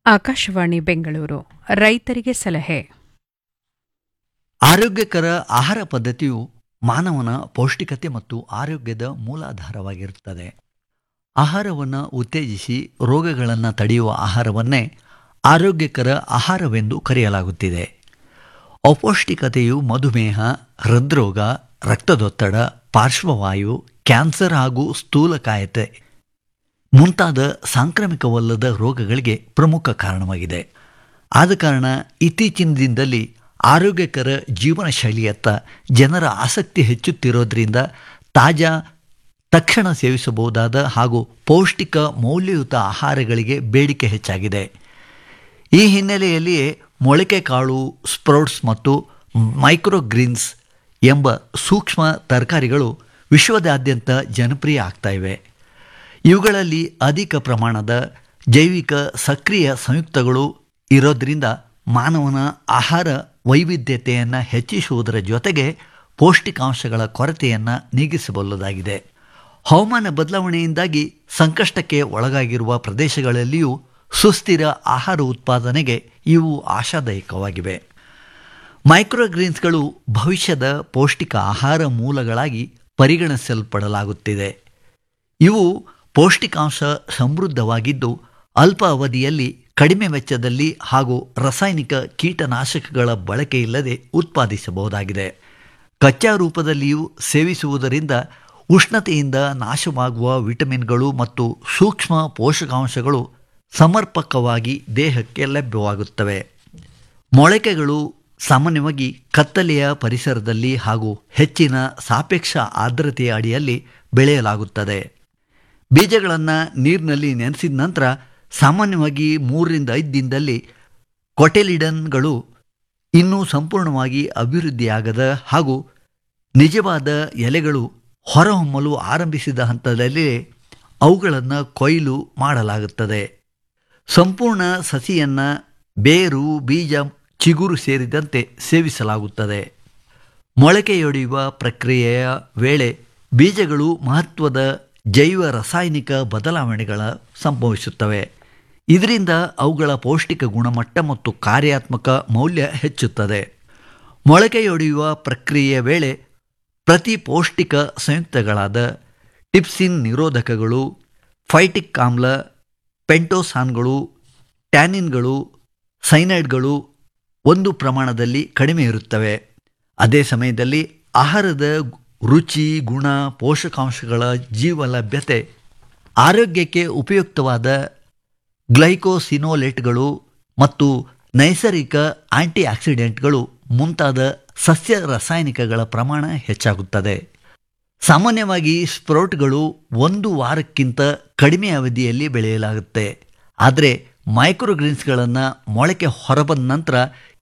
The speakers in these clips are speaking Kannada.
ಆಕಾಶವಾಣಿ ಬೆಂಗಳೂರು ರೈತರಿಗೆ ಸಲಹೆ ಆರೋಗ್ಯಕರ ಆಹಾರ ಪದ್ಧತಿಯು ಮಾನವನ ಪೌಷ್ಟಿಕತೆ ಮತ್ತು ಆರೋಗ್ಯದ ಮೂಲಾಧಾರವಾಗಿರುತ್ತದೆ ಆಹಾರವನ್ನು ಉತ್ತೇಜಿಸಿ ರೋಗಗಳನ್ನು ತಡೆಯುವ ಆಹಾರವನ್ನೇ ಆರೋಗ್ಯಕರ ಆಹಾರವೆಂದು ಕರೆಯಲಾಗುತ್ತಿದೆ ಅಪೌಷ್ಟಿಕತೆಯು ಮಧುಮೇಹ ಹೃದ್ರೋಗ ರಕ್ತದೊತ್ತಡ ಪಾರ್ಶ್ವವಾಯು ಕ್ಯಾನ್ಸರ್ ಹಾಗೂ ಸ್ಥೂಲಕಾಯತೆ ಮುಂತಾದ ಸಾಂಕ್ರಾಮಿಕವಲ್ಲದ ರೋಗಗಳಿಗೆ ಪ್ರಮುಖ ಕಾರಣವಾಗಿದೆ ಆದ ಕಾರಣ ಇತ್ತೀಚಿನ ದಿನದಲ್ಲಿ ಆರೋಗ್ಯಕರ ಜೀವನ ಶೈಲಿಯತ್ತ ಜನರ ಆಸಕ್ತಿ ಹೆಚ್ಚುತ್ತಿರೋದ್ರಿಂದ ತಾಜಾ ತಕ್ಷಣ ಸೇವಿಸಬಹುದಾದ ಹಾಗೂ ಪೌಷ್ಟಿಕ ಮೌಲ್ಯಯುತ ಆಹಾರಗಳಿಗೆ ಬೇಡಿಕೆ ಹೆಚ್ಚಾಗಿದೆ ಈ ಹಿನ್ನೆಲೆಯಲ್ಲಿಯೇ ಮೊಳಕೆ ಕಾಳು ಸ್ಪ್ರೌಟ್ಸ್ ಮತ್ತು ಮೈಕ್ರೋಗ್ರೀನ್ಸ್ ಎಂಬ ಸೂಕ್ಷ್ಮ ತರಕಾರಿಗಳು ವಿಶ್ವದಾದ್ಯಂತ ಜನಪ್ರಿಯ ಆಗ್ತಾ ಇವೆ ಇವುಗಳಲ್ಲಿ ಅಧಿಕ ಪ್ರಮಾಣದ ಜೈವಿಕ ಸಕ್ರಿಯ ಸಂಯುಕ್ತಗಳು ಇರೋದ್ರಿಂದ ಮಾನವನ ಆಹಾರ ವೈವಿಧ್ಯತೆಯನ್ನು ಹೆಚ್ಚಿಸುವುದರ ಜೊತೆಗೆ ಪೌಷ್ಟಿಕಾಂಶಗಳ ಕೊರತೆಯನ್ನು ನೀಗಿಸಬಲ್ಲದಾಗಿದೆ ಹವಾಮಾನ ಬದಲಾವಣೆಯಿಂದಾಗಿ ಸಂಕಷ್ಟಕ್ಕೆ ಒಳಗಾಗಿರುವ ಪ್ರದೇಶಗಳಲ್ಲಿಯೂ ಸುಸ್ಥಿರ ಆಹಾರ ಉತ್ಪಾದನೆಗೆ ಇವು ಆಶಾದಾಯಕವಾಗಿವೆ ಮೈಕ್ರೋಗ್ರೀನ್ಸ್ಗಳು ಭವಿಷ್ಯದ ಪೌಷ್ಟಿಕ ಆಹಾರ ಮೂಲಗಳಾಗಿ ಪರಿಗಣಿಸಲ್ಪಡಲಾಗುತ್ತಿದೆ ಇವು ಪೌಷ್ಟಿಕಾಂಶ ಸಮೃದ್ಧವಾಗಿದ್ದು ಅಲ್ಪ ಅವಧಿಯಲ್ಲಿ ಕಡಿಮೆ ವೆಚ್ಚದಲ್ಲಿ ಹಾಗೂ ರಾಸಾಯನಿಕ ಕೀಟನಾಶಕಗಳ ಬಳಕೆಯಿಲ್ಲದೆ ಉತ್ಪಾದಿಸಬಹುದಾಗಿದೆ ಕಚ್ಚಾ ರೂಪದಲ್ಲಿಯೂ ಸೇವಿಸುವುದರಿಂದ ಉಷ್ಣತೆಯಿಂದ ನಾಶವಾಗುವ ವಿಟಮಿನ್ಗಳು ಮತ್ತು ಸೂಕ್ಷ್ಮ ಪೋಷಕಾಂಶಗಳು ಸಮರ್ಪಕವಾಗಿ ದೇಹಕ್ಕೆ ಲಭ್ಯವಾಗುತ್ತವೆ ಮೊಳಕೆಗಳು ಸಾಮಾನ್ಯವಾಗಿ ಕತ್ತಲೆಯ ಪರಿಸರದಲ್ಲಿ ಹಾಗೂ ಹೆಚ್ಚಿನ ಸಾಪೇಕ್ಷ ಆರ್ದ್ರತೆಯ ಅಡಿಯಲ್ಲಿ ಬೆಳೆಯಲಾಗುತ್ತದೆ ಬೀಜಗಳನ್ನು ನೀರಿನಲ್ಲಿ ನೆನೆಸಿದ ನಂತರ ಸಾಮಾನ್ಯವಾಗಿ ಮೂರರಿಂದ ಐದು ದಿನದಲ್ಲಿ ಕೊಟೆಲಿಡನ್ಗಳು ಇನ್ನೂ ಸಂಪೂರ್ಣವಾಗಿ ಅಭಿವೃದ್ಧಿಯಾಗದ ಹಾಗೂ ನಿಜವಾದ ಎಲೆಗಳು ಹೊರಹೊಮ್ಮಲು ಆರಂಭಿಸಿದ ಹಂತದಲ್ಲಿ ಅವುಗಳನ್ನು ಕೊಯ್ಲು ಮಾಡಲಾಗುತ್ತದೆ ಸಂಪೂರ್ಣ ಸಸಿಯನ್ನು ಬೇರು ಬೀಜ ಚಿಗುರು ಸೇರಿದಂತೆ ಸೇವಿಸಲಾಗುತ್ತದೆ ಮೊಳಕೆಯೊಡೆಯುವ ಪ್ರಕ್ರಿಯೆಯ ವೇಳೆ ಬೀಜಗಳು ಮಹತ್ವದ ಜೈವ ರಾಸಾಯನಿಕ ಬದಲಾವಣೆಗಳ ಸಂಭವಿಸುತ್ತವೆ ಇದರಿಂದ ಅವುಗಳ ಪೌಷ್ಟಿಕ ಗುಣಮಟ್ಟ ಮತ್ತು ಕಾರ್ಯಾತ್ಮಕ ಮೌಲ್ಯ ಹೆಚ್ಚುತ್ತದೆ ಮೊಳಕೆಯೊಡೆಯುವ ಪ್ರಕ್ರಿಯೆಯ ವೇಳೆ ಪ್ರತಿ ಪೌಷ್ಟಿಕ ಸಂಯುಕ್ತಗಳಾದ ಟಿಪ್ಸಿನ್ ನಿರೋಧಕಗಳು ಫೈಟಿಕ್ ಆಮ್ಲ ಪೆಂಟೋಸಾನ್ಗಳು ಟ್ಯಾನಿನ್ಗಳು ಸೈನೈಡ್ಗಳು ಒಂದು ಪ್ರಮಾಣದಲ್ಲಿ ಕಡಿಮೆ ಇರುತ್ತವೆ ಅದೇ ಸಮಯದಲ್ಲಿ ಆಹಾರದ ರುಚಿ ಗುಣ ಪೋಷಕಾಂಶಗಳ ಜೀವ ಲಭ್ಯತೆ ಆರೋಗ್ಯಕ್ಕೆ ಉಪಯುಕ್ತವಾದ ಗ್ಲೈಕೋಸಿನೋಲೆಟ್ಗಳು ಮತ್ತು ನೈಸರ್ಗಿಕ ಆಂಟಿ ಆಕ್ಸಿಡೆಂಟ್ಗಳು ಮುಂತಾದ ಸಸ್ಯ ರಾಸಾಯನಿಕಗಳ ಪ್ರಮಾಣ ಹೆಚ್ಚಾಗುತ್ತದೆ ಸಾಮಾನ್ಯವಾಗಿ ಸ್ಪ್ರೌಟ್ಗಳು ಒಂದು ವಾರಕ್ಕಿಂತ ಕಡಿಮೆ ಅವಧಿಯಲ್ಲಿ ಬೆಳೆಯಲಾಗುತ್ತೆ ಆದರೆ ಮೈಕ್ರೋಗ್ರೀನ್ಸ್ಗಳನ್ನು ಮೊಳಕೆ ಹೊರಬಂದ ನಂತರ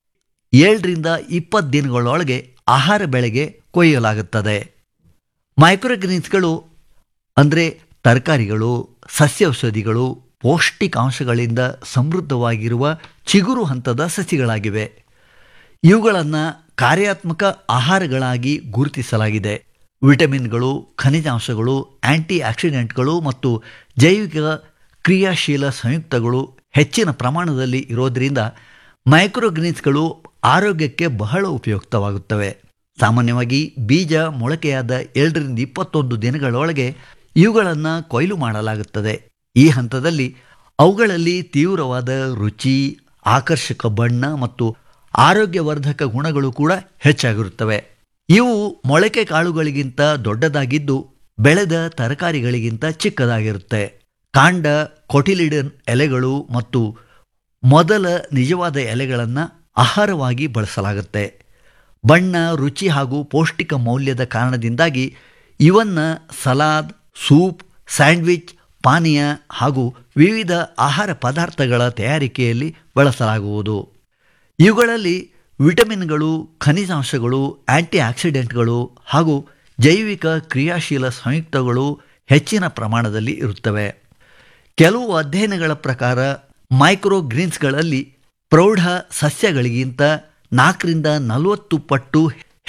ಏಳರಿಂದ ಇಪ್ಪತ್ತು ದಿನಗಳೊಳಗೆ ಆಹಾರ ಬೆಳೆಗೆ ಕೊಯ್ಯಲಾಗುತ್ತದೆ ಮೈಕ್ರೋಗ್ರೀನ್ಸ್ಗಳು ಅಂದರೆ ತರಕಾರಿಗಳು ಸಸ್ಯೌಷಧಿಗಳು ಪೌಷ್ಟಿಕಾಂಶಗಳಿಂದ ಸಮೃದ್ಧವಾಗಿರುವ ಚಿಗುರು ಹಂತದ ಸಸಿಗಳಾಗಿವೆ ಇವುಗಳನ್ನು ಕಾರ್ಯಾತ್ಮಕ ಆಹಾರಗಳಾಗಿ ಗುರುತಿಸಲಾಗಿದೆ ವಿಟಮಿನ್ಗಳು ಖನಿಜಾಂಶಗಳು ಆಂಟಿ ಆಕ್ಸಿಡೆಂಟ್ಗಳು ಮತ್ತು ಜೈವಿಕ ಕ್ರಿಯಾಶೀಲ ಸಂಯುಕ್ತಗಳು ಹೆಚ್ಚಿನ ಪ್ರಮಾಣದಲ್ಲಿ ಇರೋದರಿಂದ ಮೈಕ್ರೋಗ್ರೀನ್ಸ್ಗಳು ಆರೋಗ್ಯಕ್ಕೆ ಬಹಳ ಉಪಯುಕ್ತವಾಗುತ್ತವೆ ಸಾಮಾನ್ಯವಾಗಿ ಬೀಜ ಮೊಳಕೆಯಾದ ಏಳರಿಂದ ಇಪ್ಪತ್ತೊಂದು ದಿನಗಳೊಳಗೆ ಇವುಗಳನ್ನು ಕೊಯ್ಲು ಮಾಡಲಾಗುತ್ತದೆ ಈ ಹಂತದಲ್ಲಿ ಅವುಗಳಲ್ಲಿ ತೀವ್ರವಾದ ರುಚಿ ಆಕರ್ಷಕ ಬಣ್ಣ ಮತ್ತು ಆರೋಗ್ಯವರ್ಧಕ ಗುಣಗಳು ಕೂಡ ಹೆಚ್ಚಾಗಿರುತ್ತವೆ ಇವು ಮೊಳಕೆ ಕಾಳುಗಳಿಗಿಂತ ದೊಡ್ಡದಾಗಿದ್ದು ಬೆಳೆದ ತರಕಾರಿಗಳಿಗಿಂತ ಚಿಕ್ಕದಾಗಿರುತ್ತೆ ಕಾಂಡ ಕೊಟಿಲಿಡನ್ ಎಲೆಗಳು ಮತ್ತು ಮೊದಲ ನಿಜವಾದ ಎಲೆಗಳನ್ನು ಆಹಾರವಾಗಿ ಬಳಸಲಾಗುತ್ತೆ ಬಣ್ಣ ರುಚಿ ಹಾಗೂ ಪೌಷ್ಟಿಕ ಮೌಲ್ಯದ ಕಾರಣದಿಂದಾಗಿ ಇವನ್ನು ಸಲಾದ್ ಸೂಪ್ ಸ್ಯಾಂಡ್ವಿಚ್ ಪಾನೀಯ ಹಾಗೂ ವಿವಿಧ ಆಹಾರ ಪದಾರ್ಥಗಳ ತಯಾರಿಕೆಯಲ್ಲಿ ಬಳಸಲಾಗುವುದು ಇವುಗಳಲ್ಲಿ ವಿಟಮಿನ್ಗಳು ಖನಿಜಾಂಶಗಳು ಆಂಟಿ ಆಕ್ಸಿಡೆಂಟ್ಗಳು ಹಾಗೂ ಜೈವಿಕ ಕ್ರಿಯಾಶೀಲ ಸಂಯುಕ್ತಗಳು ಹೆಚ್ಚಿನ ಪ್ರಮಾಣದಲ್ಲಿ ಇರುತ್ತವೆ ಕೆಲವು ಅಧ್ಯಯನಗಳ ಪ್ರಕಾರ ಮೈಕ್ರೋಗ್ರೀನ್ಸ್ಗಳಲ್ಲಿ ಪ್ರೌಢ ಸಸ್ಯಗಳಿಗಿಂತ ನಾಲ್ಕರಿಂದ ನಲವತ್ತು ಪಟ್ಟು